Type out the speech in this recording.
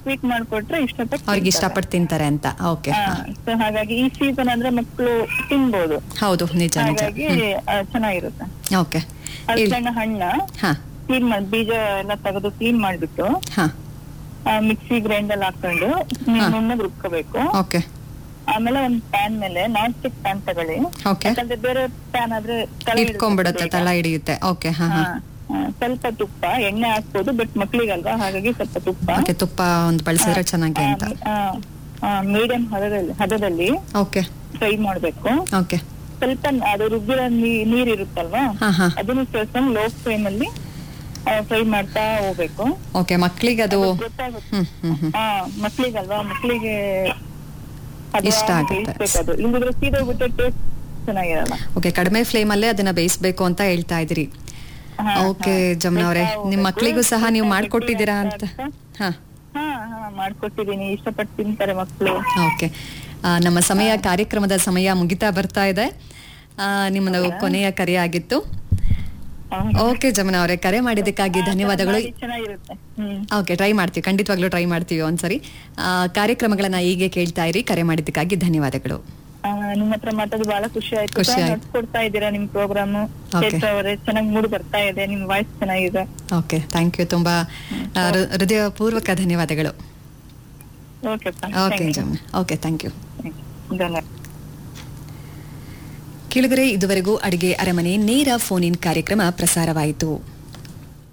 Sweet ಮಾಡ್ಕೊಟ್ರೆ ಇಷ್ಟಪಟ್ಟು ಅವ್ರಿಗೆ ತಿಂತಾರೆ. ಇಷ್ಟಪಟ್ಟು ತಿಂತಾರೆ ಅಂತ ಓಕೆ ಹಾ, so ಹಾಗಾಗಿ ಈ ಸೀಸನ್ ಅಂದ್ರೆ ಮಕ್ಕಳು ತಿನ್ಬೋದು ಹೌದು ನಿಜ ನಿಜ ಹಾಗಾಗಿ ಆ, ಚೆನ್ನಾಗಿರುತ್ತೆ ಓಕೆ ಹಲಸಿನ ಹಣ್ಣ ಹಾ ಕ್ಲೀನ್ ಮಾಡಿ ಬೀಜ ಎಲ್ಲ ತೆಗೆದು ಕ್ಲೀನ್ ಮಾಡ್ಬಿಟ್ಟು ಹಾ ಮಿಕ್ಸಿ ಗ್ರೈಂಡ್ ಅಲ್ಲಿ ಹಾಕೊಂಡು ನುಣ್ಣಗ್ ರುಬ್ಕೋಬೇಕು ಓಕೆ ಆಮೇಲೆ ಒಂದ್ ಪ್ಯಾನ್ ಮೇಲೆ ನಾನ್ ಸ್ಟಿಕ್ ಪ್ಯಾನ್ ತಗೊಳ್ಳಿ ಓಕೆ ಯಾಕಂದ್ರೆ ಬೇರೆ ಪ್ಯಾನ್ ಆದ್ರೆ ತಲೆ ಹಿಡಿಯುತ್ತೆ ಇಟ್ಕೊಂಡ್ಬಿಡುತ್ತೆ ಬೇಗ. ತಲ ಹಿಡಿಯುತ್ತೆ ಓಕೆ ಹಾ ಹಾ ಹಾ, ಹಾ, ಸ್ವಲ್ಪ ತುಪ್ಪ ಎಣ್ಣೆ ಹಾಕ್ಬೋದು ಬಟ್ ಮಕ್ಳಿಗಲ್ವಾ ಹಾಗಾಗಿ ಸ್ವಲ್ಪ ತುಪ್ಪ ಓಕೆ ತುಪ್ಪ ಒಂದು ಬಳಸಿದ್ರೆ ಚೆನ್ನಾಗಿ ಅಂತ ಮೀಡಿಯಂ ಹದದಲ್ಲಿ ಹದದಲ್ಲಿ ಓಕೆ ಫ್ರೈ ಮಾಡ್ಬೇಕು ಓಕೆ ಸ್ವಲ್ಪ ಅದು ರುಬ್ಬಿರೋ ನೀ- ನೀರ್ ಇರುತ್ತಲ್ವಾ ಹಾ ಹಾ ಅದನ್ನು ಸ್ವಲ್ಪ ಲೋ ಫ್ಲೇಮ್ ಅಲ್ಲಿ ಫ್ರೈ ಮಾಡ್ತಾ ಹೋಗ್ಬೇಕು ಓಕೆ ಮಕ್ಳಿಗೆ ಅದು ಗೊತ್ತಾಗುತ್ತೆ ಹ್ಮ್ ಹ್ಮ್ ಹ್ಮ್ ಹಾ ಮಕ್ಳಿಗಲ್ವಾ ಮಕ್ಳಿಗೆ ಇಷ್ಟ ಆಗುತ್ತೆ. ಅದು ಇಲ್ಲದಿದ್ರೆ ಸೀದೋಗ್ಬಿಟ್ಟು ಟೇಸ್ಟ್ ಚೆನ್ನಾಗಿರಲ್ಲ ಓಕೆ ಕಡಿಮೆ ಫ್ಲೇಮ್ ಅಲ್ಲೇ ಅದನ್ನ ಬೇಯಿಸ್ಬೇಕು ಅಂತ ಹೇಳ್ತಾ ಇದ್ರಿ ಹಾ, ಓಕೆ ಹಾ. ಜಮ್ನ ಅವರೇ ಬೇಯ್ತಾ ನಿಮ್ ಹೋಗ್ಬೇಕು. ಮಕ್ಳಿಗೂ ಸಹ ನೀವು ಬೇಯ್ತಾ ಮಾಡ್ಕೊಟ್ಟಿದ್ದೀರಾ ಗಟ್ಟಿ ಅಂತ ಆಗ್ತಾ ಹಾ ಹಾ ಹಾ ಮಾಡ್ಕೊಟ್ಟಿದೀನಿ ಇಷ್ಟಪಟ್ಟು ತಿಂತಾರೆ ಮಕ್ಕಳು ಓಕೆ ಆ, ನಮ್ಮ ಸಮಯ ಕಾರ್ಯಕ್ರಮದ ಸಮಯ ಮುಗಿತಾ ಬರ್ತಾ ಇದೆ ಆ, ನಿಮ್ಮದು ಕೊನೆಯ ಕರೆ ಆಗಿತ್ತು ಓಕೆ ಜಮನ ಅವರೇ ಕರೆ ಮಾಡಿದ್ದಕ್ಕಾಗಿ ಧನ್ಯವಾದಗಳು ಚೆನ್ನಾಗಿರುತ್ತೆ ಹ್ಮ್ ಓಕೆ ಟ್ರೈ ಮಾಡ್ತೀವಿ ಖಂಡಿತವಾಗ್ಲೂ ಟ್ರೈ ಮಾಡ್ತೀವಿ ಒಂದ್ಸರಿ ಆ, ಕಾರ್ಯಕ್ರಮಗಳನ್ನ ಹೀಗೆ ಕೇಳ್ತಾ ಇರಿ ಕರೆ ಮಾಡಿದ್ದಕ್ಕಾಗಿ ಧನ್ಯವಾದಗಳು ಆ, ನಿಮ್ಮ ಹತ್ರ ಮಾತಾಡಿ ಬಹಳ ಖುಷಿ ಆಯ್ತು ಖುಷಿ ಸರ್. ಆಯ್ತು. ನಡ್ಸ್ಕೊಡ್ತಾ ಇದ್ದೀರಾ ನಿಮ್ ಪ್ರೋಗ್ರಾಮ್ Okay. ಚೈತ್ರ ಅವರೇ ಚೆನ್ನಾಗಿ ಮೂಡಿ ಬರ್ತಾ ಇದೆ ನಿಮ್ ವಾಯ್ಸ್ ಚೆನ್ನಾಗಿದೆ ಓಕೆ ಥ್ಯಾಂಕ್ ಯು ತುಂಬಾ ಆ, ಹೃ- ಹೃದಯಪೂರ್ವಕ ಧನ್ಯವಾದಗಳು ಓಕೆ ಓಕೆ ಜಮನ ಓಕೆ ಥ್ಯಾಂಕ್ ಯು ಧನ್ಯವಾದ ಕೆಳಗರೆ ಇದುವರೆಗೂ ಅಡಿಗೆ ಅರಮನೆ ನೇರ ಫೋನ್ ಇನ್ ಕಾರ್ಯಕ್ರಮ ಪ್ರಸಾರವಾಯಿತು